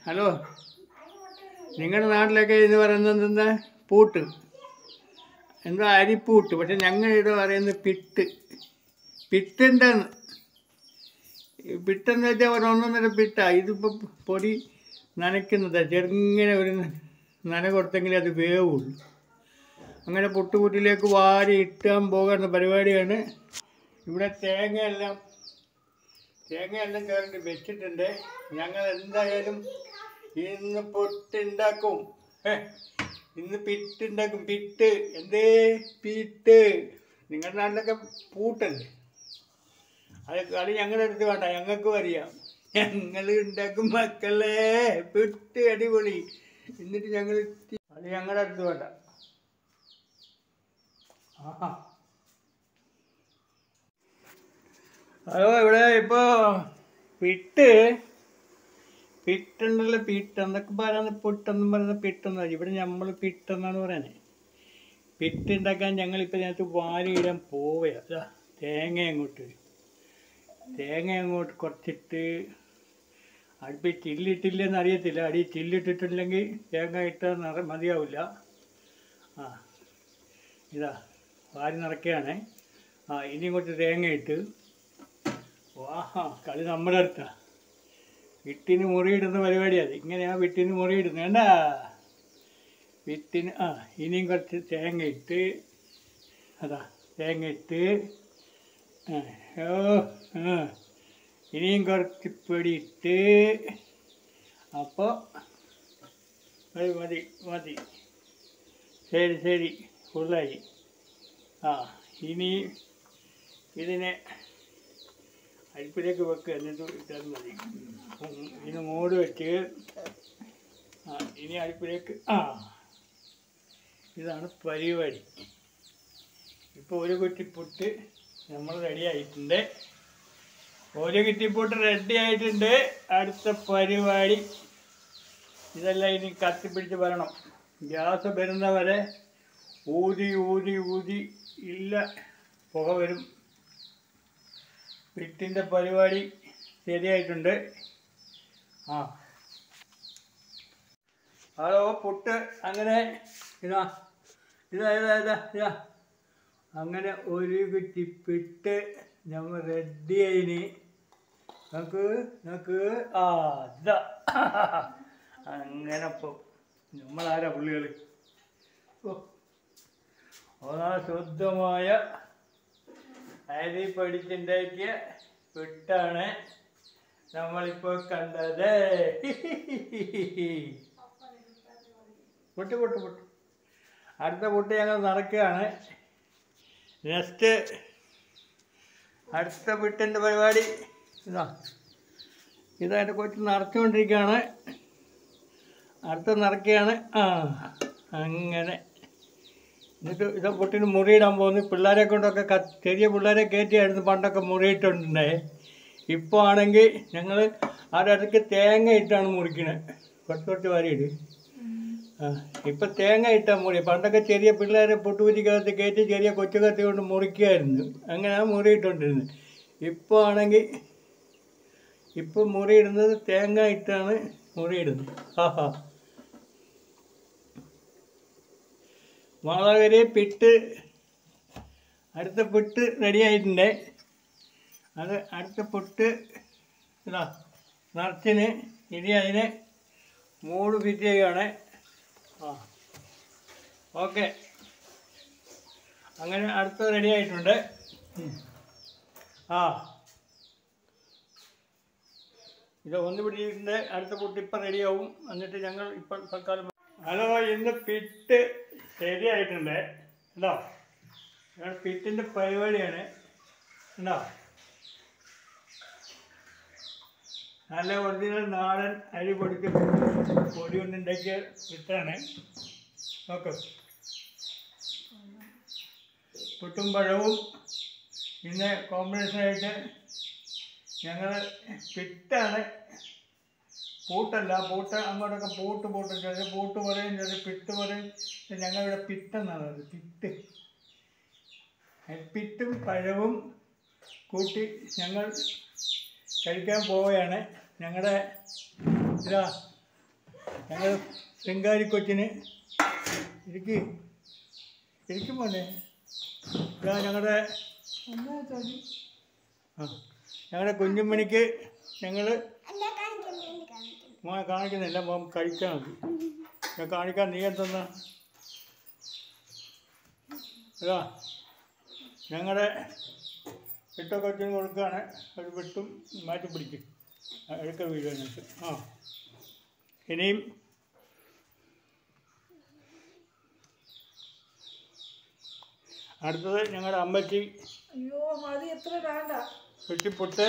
Hello നിങ്ങളുടെ നാട്ടിലൊക്കെ ഇത് പറയുന്നത് എന്താ പൂട്ട് എന്താ അരിപ്പൂട്ട് പക്ഷെ ഞങ്ങൾ ഇവിടെ പറയുന്നത് പിട്ട് പിട്ടുണ്ടെന്ന് ഈ പിട്ടെന്ന് വെച്ചാൽ ഒരു ഒന്നൊന്നര പിട്ടാ ഇതിപ്പോൾ പൊടി നനയ്ക്കുന്നതാ ചെറുങ്ങനെ ഒരു നന കൊടുത്തെങ്കിലേ അത് വേവുള്ളൂ അങ്ങനെ പുട്ടുകൂട്ടിലേക്ക് വാരി ഇട്ടാൻ പോകുന്ന പരിപാടിയാണ് ഇവിടെ തേങ്ങയെല്ലാം തേങ്ങയെല്ലാം കയറി വെച്ചിട്ടുണ്ട് ഞങ്ങൾ എന്തായാലും ഇന്ന് പൊട്ടുണ്ടാക്കും ഹേ, ഇന്ന് പിട്ടുണ്ടാക്കും പിട്ട് എന്തേ പിട്ട് നിങ്ങളുടെ നാട്ടിലൊക്കെ പൂട്ടല്ലേ അത് കളി ഞങ്ങളുടെ അടുത്ത് വേണ്ട ഞങ്ങൾക്കും അറിയാം ഞങ്ങൾ ഉണ്ടാക്കും മക്കളെ പിട്ട് അടിപൊളി എന്നിട്ട് ഞങ്ങൾ അത് ഞങ്ങളുടെ അടുത്ത് വേണ്ട ആഹാ ഹലോ ഇവിടെ ഇപ്പോൾ പിട്ട് പിട്ടുണ്ടല്ലോ പിട്ട് എന്നൊക്കെ പറയുന്നത് പുട്ടെന്നും പറയുന്നത് പിട്ടെന്ന് ഇവിടെ നമ്മൾ പിട്ടെന്നാണ് പറയുന്നത് പിട്ടുണ്ടാക്കാൻ ഞങ്ങളിപ്പോൾ ഇതിനകത്ത് വാരിയിടാൻ പോവുക തേങ്ങ അങ്ങോട്ട് തേങ്ങ അങ്ങോട്ട് കുറച്ചിട്ട് അടുപ്പിൽ ചില്ലിട്ടില്ലെന്ന് അറിയത്തില്ല അടി ചില്ലിട്ടിട്ടില്ലെങ്കിൽ തേങ്ങ ഇട്ടാൽ നിറ മതിയാവില്ല ആ ഇതാ വാരി നിറയ്ക്കുകയാണ് ആ ഇനി ഇങ്ങോട്ട് തേങ്ങ ഇട്ട് വാഹാ കളി നമ്മുടെ അടുത്താ വിട്ടിന് മുറിയിടുന്ന പരിപാടിയാണ് ഇങ്ങനെയാ വിട്ടിന് മുറിയിടുന്നത് വേണ്ട വിത്തിന് ആ ഇനിയും കുറച്ച് തേങ്ങ ഇട്ട് അതാ തേങ്ങ ഇട്ട് ആ ഓ ആ ഇനിയും കുറച്ച് പൊടി ഇട്ട് അപ്പോൾ മതി മതി മതി ശരി ശരി ഫുള്ളായി ആ ഇനി ഇതിനെ അടുപ്പിലേക്ക് വെക്കുക എന്നിട്ട് ഇട്ടാൽ മതി ഉം, ഇതിന് മൂട് വെച്ച് ആ ഇനി അടുപ്പിലേക്ക് ആ ഇതാണ് പരിപാടി ഇപ്പോൾ ഒരു കുറ്റിപ്പുട്ട് നമ്മൾ റെഡി ആയിട്ടുണ്ട് ഒരു കുറ്റിപ്പുട്ട് റെഡി ആയിട്ടുണ്ട് അടുത്ത പരിപാടി ഇതെല്ലാം ഇനി കത്തിപ്പിടിച്ച് വരണം ഗ്യാസ് വരുന്നവരെ ഊതി ഊതി ഊതി ഇല്ല പുക വരും വിട്ടിൻ്റെ പരിപാടി ശരിയായിട്ടുണ്ട് ആ ഹലോ പുട്ട് അങ്ങനെ ഇതാ ഇതാ ഇതാ ഇതാ ഇതാ അങ്ങനെ ഒരു കുറ്റി പിട്ട് നമ്മൾ റെഡിയായിനി നോക്ക് നോക്ക് ആ ഇതാ അങ്ങനെ ഇപ്പോൾ നമ്മളാരാ പുള്ളികൾ ഓ അതാ ശുദ്ധമായ അരി പഠിച്ചുണ്ടാക്കിയ പിട്ടാണ് നമ്മളിപ്പോൾ കണ്ടത് പൊട്ട് പൊട്ട് പൊട്ട് അടുത്ത പൊട്ട് ഞങ്ങൾ നടക്കുകയാണ് നെക്സ്റ്റ് അടുത്ത പിട്ടിൻ്റെ പരിപാടി ഇതാ ഇതായിട്ട് കൊച്ചു നിറച്ചുകൊണ്ടിരിക്കുകയാണ് അടുത്ത നിറയ്ക്കുകയാണ് ആ അങ്ങനെ എന്നിട്ട് ഇത് പൊട്ടിന് മുറിയിടാൻ പോകുന്നു പിള്ളേരെ കൊണ്ടൊക്കെ ക ചെറിയ പിള്ളേരെ കയറ്റിയായിരുന്നു പണ്ടൊക്കെ മുറിയിട്ടുണ്ടേ ഇപ്പോൾ ആണെങ്കിൽ ഞങ്ങൾ അതിടയ്ക്ക് തേങ്ങ ഇട്ടാണ് മുറിക്കണത് കുറച്ച് കുറച്ച് വാരിയിട്ട് ആ ഇപ്പം തേങ്ങ ഇട്ടാൽ മുറി പണ്ടൊക്കെ ചെറിയ പിള്ളേരെ പൊട്ടുകുറ്റിക്കകത്ത് കയറ്റി ചെറിയ കൊച്ചുകത്തി കൊണ്ട് മുറിക്കുമായിരുന്നു അങ്ങനെയാണ് മുറിയിട്ടുണ്ടിരുന്നത് ഇപ്പോൾ ആണെങ്കിൽ ഇപ്പം മുറിയിടുന്നത് തേങ്ങ ഇട്ടാണ് മുറിയിടുന്നത് ആഹാ വളരെ പിട്ട് അടുത്ത പുട്ട് റെഡി ആയിട്ടുണ്ട് അത് അടുത്ത പുട്ട് ഇതാ നിറച്ചിന് ഇനി അതിന് മൂട് ഫിറ്റ് ചെയ്യുകയാണ് ആ ഓക്കെ അങ്ങനെ അടുത്ത റെഡി ആയിട്ടുണ്ട് ഉം. ആ ഇത് ഒന്ന് പിടിച്ചിട്ടുണ്ട് അടുത്ത പുട്ട് ഇപ്പം റെഡിയാവും എന്നിട്ട് ഞങ്ങൾ ഇപ്പം തൽക്കാലം ഹലോ ഇന്ന് പിട്ട് ശരിയായിട്ടുണ്ട് ഉണ്ടോ ഞങ്ങൾ പിറ്റിൻ്റെ പരിപാടിയാണ് ഉണ്ടോ നല്ല ഒറിജിനൽ നാടൻ അരി പൊടിക്ക് പൊടി കൊണ്ടുണ്ടാക്കിയ പിട്ടാണ് നോക്ക് പുട്ടും പഴവും പിന്നെ കോമ്പിനേഷനായിട്ട് ഞങ്ങൾ പിട്ടാണ് പൂട്ടല്ല പൂട്ട് അങ്ങോട്ടൊക്കെ പൂട്ട് പൂട്ട് ചില പൂട്ട് പറയും ചില പിട്ട് പറയും പക്ഷെ ഞങ്ങളിവിടെ പിട്ടെന്നാണ് അത് പിട്ട് പിട്ടും പഴവും കൂട്ടി ഞങ്ങൾ കഴിക്കാൻ പോവുകയാണ് ഞങ്ങളുടെ ഇതാ ഞങ്ങൾ ശൃംഗാരി കൊച്ചിന് ഇരിക്ക് ഇരിക്കും പോലെ ഇതാ ഞങ്ങളുടെ എന്താ ചോദി ആ ഞങ്ങളുടെ കുഞ്ഞുമണിക്ക് ഞങ്ങൾ എന്നെ കാണിക്കുന്നു എന്നെ കാണിക്കുന്നു മോനെ കാണിക്കുന്നില്ല മോൻ കഴിക്കാൻ മതി ഞാൻ കാണിക്കാൻ നീ എന്തെന്ന ഇതാ ഞങ്ങളുടെ ഇട്ട കൊച്ചിന് കൊടുക്കുകയാണ് ഒരു വെട്ടും മാറ്റി പിടിക്കും എടുക്ക വീഴുന്നിട്ട് ആ ഇനിയും അടുത്തത് ഞങ്ങളുടെ അമ്മയ്ക്ക് അയ്യോ മതി എത്ര വേണ്ട വെട്ടിപ്പൊട്ട്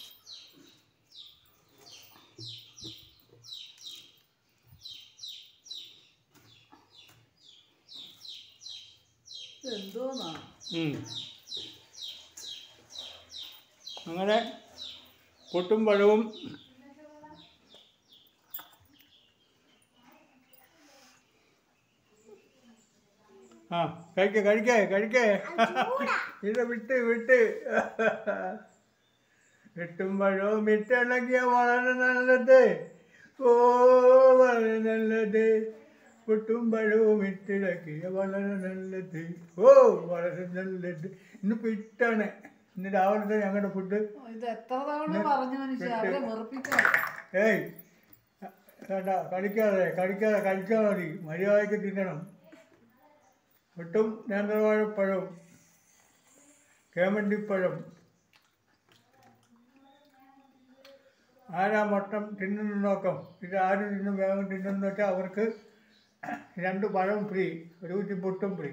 എന്തോന്നാ ഉം. അങ്ങനെ പൊട്ടും പഴവും ആ കഴിക്കേ കഴിക്കേ കഴിക്കേ ഇത് വിട്ട് വിട്ട് വെട്ടും പഴവും വിട്ടിളക്കിയ വളരെ നല്ലത് ഓ വളരെ നല്ലത് പൊട്ടും പഴവും ഇട്ടിളക്കിയ വളരെ നല്ലത് ഓ വളരെ നല്ലത് ഇന്നിപ്പോൾ ഇട്ടാണ് ഇന്ന് രാവിലത്തെ ഞങ്ങളുടെ ഫുഡ് ഇത് എത്ര തവണ പറഞ്ഞു മനുഷ്യ അവരെ വെറുപ്പിക്കാൻ ഏയ് വേണ്ട കളിക്കാതെ കളിക്കാതെ കഴിച്ചാൽ മതി മര്യാദയ്ക്ക് തിന്നണം ഒട്ടും നേന്ത്രവാഴപ്പഴം കേമണ്ടിപ്പഴം ആരാ മൊട്ടം തിന്നുന്നു നോക്കാം ഇത് ആര് തിന്നും വേഗം തിന്നെന്ന് വെച്ചാൽ അവർക്ക് രണ്ട് പഴം ഫ്രീ ഒരു കുറ്റി പൊട്ടും ഫ്രീ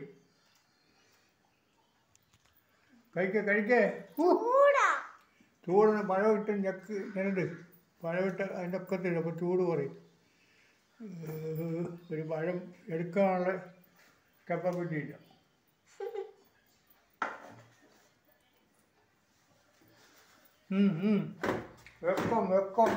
കഴിക്കേ കഴിക്കേ ഊ കൂടാ ചൂടിന് പഴം ഇട്ട് ഞെക്ക് ഞെരട് പഴം ഇട്ട് അതിൻ്റെ ഒക്കത്തില്ല അപ്പോൾ ചൂട് കുറയും ഏഹ്, ഒരു പഴം എടുക്കാനുള്ള കപ്പബിലിറ്റി ഇല്ല ഉം, ഉം. വെക്കം വെക്കം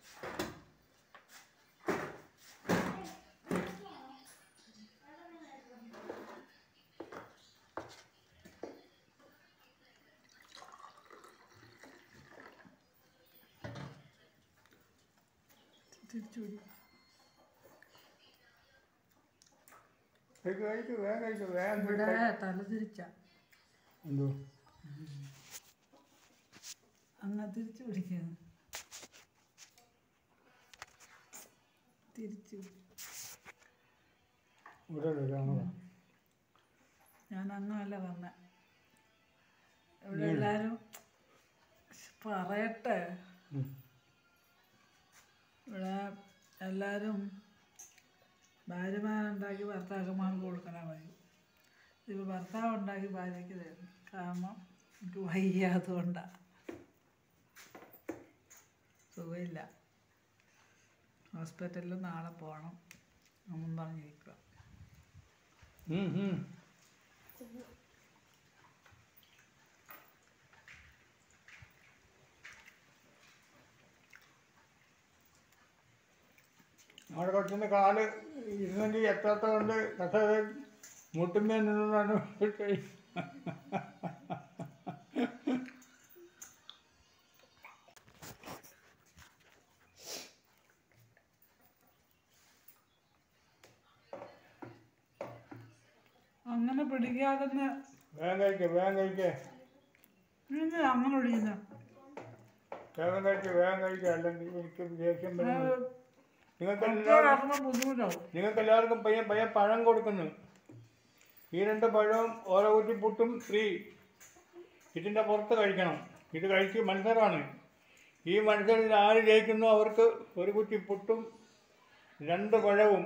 തിരിച്ചുപിടി കഴിക്ക് കഴിക്ക് വേഗം കഴിക്ക് വേഗം ഇവിടെ കഴിക്ക്. തല തിരിച്ച എന്തോ അങ്ങ് തിരിച്ചു പിടിക്കുന്നു തിരിച്ചു പിടി. ഇവിടെ ഇട്, അങ്ങോട്ട്. ഞാൻ അങ്ങല്ല വന്ന ഇവിടെ എല്ലാരും പറയട്ടെ ഉം. ഇവിടെ എല്ലാവരും ഭാര്യമാരുണ്ടാക്കി ഭർത്താക്കന്മാർക്ക് കൊടുക്കണ മതി ഇപ്പോൾ ഭർത്താവ് ഉണ്ടാക്കി ഭാര്യയ്ക്ക് തരും കാരണം എനിക്ക് വയ്യ അതുകൊണ്ടാണ് സുഖമില്ല ഹോസ്പിറ്റലിൽ നാളെ പോകണം എന്നും പറഞ്ഞിരിക്കുക ഉം, ഉം. അവിടെ കൊച്ചിൻ്റെ കാല് ഇരുന്നെങ്കിൽ എത്താത്ത കൊണ്ട് കസേര മുട്ടുമേ നിന്നാണ് അങ്ങനെ പിടിക്കാതെ വേഗം കഴിക്കേ വേഗം കഴിക്കേ അങ്ങനെ പിടിക്കുന്ന വേഗം കഴിക്കേ വേഗം കഴിക്കേ അല്ലെങ്കിൽ എനിക്ക് ദേഷ്യം വരുന്നു നിങ്ങൾക്ക് എല്ലാവർക്കും ബുദ്ധിമുട്ടാവും നിങ്ങൾക്ക് എല്ലാവർക്കും പയ്യൻ പയ്യൻ പഴം കൊടുക്കുന്നു ഈ രണ്ട് പഴവും ഓരോ കുറ്റി പുട്ടും ഫ്രീ ഇതിൻ്റെ പുറത്ത് കഴിക്കണം ഇത് കഴിച്ച് മത്സരമാണ് ഈ മത്സരത്തിൽ ആര് ജയിക്കുന്നു അവർക്ക് ഒരു കുറ്റി പുട്ടും രണ്ട് പഴവും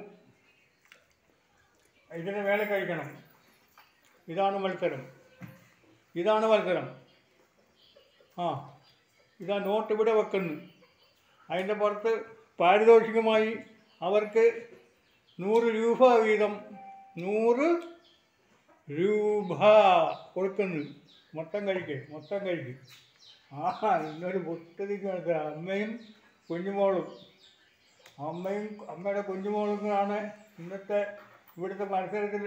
ഇതിന് മേലെ കഴിക്കണം ഇതാണ് മത്സരം ഇതാണ് മത്സരം ആ ഇതാ നോട്ട് ഇവിടെ വെക്കുന്നു അതിൻ്റെ പുറത്ത് പാരിതോഷികമായി അവർക്ക് നൂറ് രൂപ വീതം നൂറ് രൂപ കൊടുക്കുന്നു മൊത്തം കഴിക്ക് മൊത്തം കഴിക്ക് ആ ഇന്നൊരു പൊട്ടതിക്ക് നടക്കുക അമ്മയും കുഞ്ഞുമോളും അമ്മയും അമ്മയുടെ കുഞ്ഞുമോളുമാണ് ഇന്നത്തെ ഇവിടുത്തെ മത്സരത്തിൽ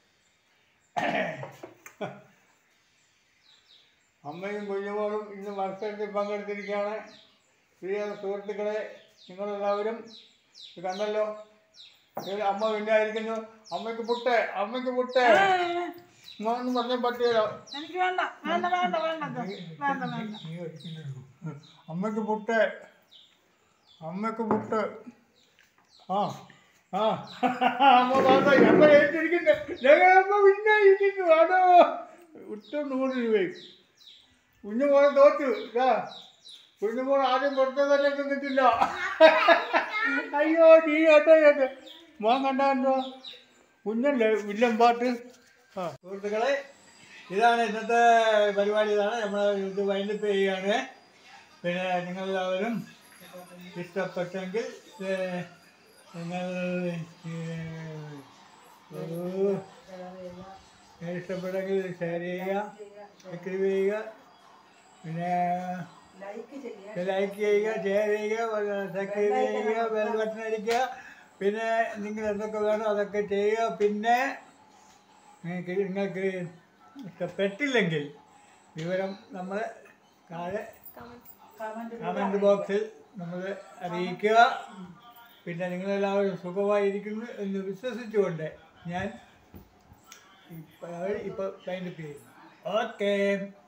അമ്മയും കുഞ്ഞുമോളും ഇന്ന് മത്സരത്തിൽ പങ്കെടുത്തിരിക്കുകയാണ് പ്രിയ സുഹൃത്തുക്കളെ നിങ്ങളെല്ലാവരും ഇത് കണ്ടല്ലോ ഇത് അമ്മ പിന്നായിരിക്കുന്നു അമ്മയ്ക്ക് പുട്ട് അമ്മയ്ക്ക് പുട്ട് ഒന്നും പറഞ്ഞാൽ പറ്റിയല്ലോ എനിക്ക് വേണ്ട വേണ്ട വേണ്ട വേണ്ട വേണ്ട വേണ്ട നീ കഴിക്കുന്നുള്ളൂ. അമ്മയ്ക്ക് പുട്ട് അമ്മയ്ക്ക് പുട്ട് ആ ആ അമ്മ വാങ്ങോ അമ്മ ഏറ്റിരിക്കുന്നു ഞങ്ങൾ അമ്മ പിന്നായിരിക്കുന്നു ആണോ ഒട്ടും നൂറ് രൂപയും കുഞ്ഞുമോളെ തോറ്റു ഇതാ കുഞ്ഞുമോൾ ആദ്യം പുറത്തു തന്നെ നിന്നിട്ടില്ല അയ്യോ നീ കേട്ടോ കേട്ടോ മോൻ കണ്ടോ കുഞ്ഞല്ലേ വില്ലൻ പാട്ട് ആ സുഹൃത്തുക്കളെ ഇതാണ് ഇന്നത്തെ പരിപാടി ഇതാണ് നമ്മൾ ഇത് വൈൻഡപ്പ് ചെയ്യുകയാണ് പിന്നെ നിങ്ങളെല്ലാവരും ഇഷ്ടപ്പെട്ടെങ്കിൽ ഏ, നിങ്ങൾ ഏ, ഒരു ഇഷ്ടപ്പെട്ടെങ്കിൽ ഷെയർ ചെയ്യുക സബ്സ്ക്രൈബ് ചെയ്യുക പിന്നെ ലൈക്ക് ചെയ്യാം ലൈക്ക് ചെയ്യുക ഷെയർ ചെയ്യുക സബ്സ്ക്രൈബ് ചെയ്യുക ബെൽ ബട്ടൺ അടിക്കുക പിന്നെ നിങ്ങൾ എന്തൊക്കെ വേണോ അതൊക്കെ ചെയ്യുക പിന്നെ നിങ്ങൾക്ക് നിങ്ങൾക്ക് ഇഷ്ടപ്പെട്ടില്ലെങ്കിൽ വിവരം നമ്മൾ താഴെ കമന്റ് കമൻറ്റ് ബോക്സിൽ നമ്മൾ അറിയിക്കുക പിന്നെ നിങ്ങളെല്ലാവരും സുഖമായിരിക്കുന്നു എന്ന് വിശ്വസിച്ചുകൊണ്ട് ഞാൻ ഇപ്പോൾ ഇപ്പോൾ സൈൻഡപ്പ് ചെയ്യുന്നു ഓക്കേ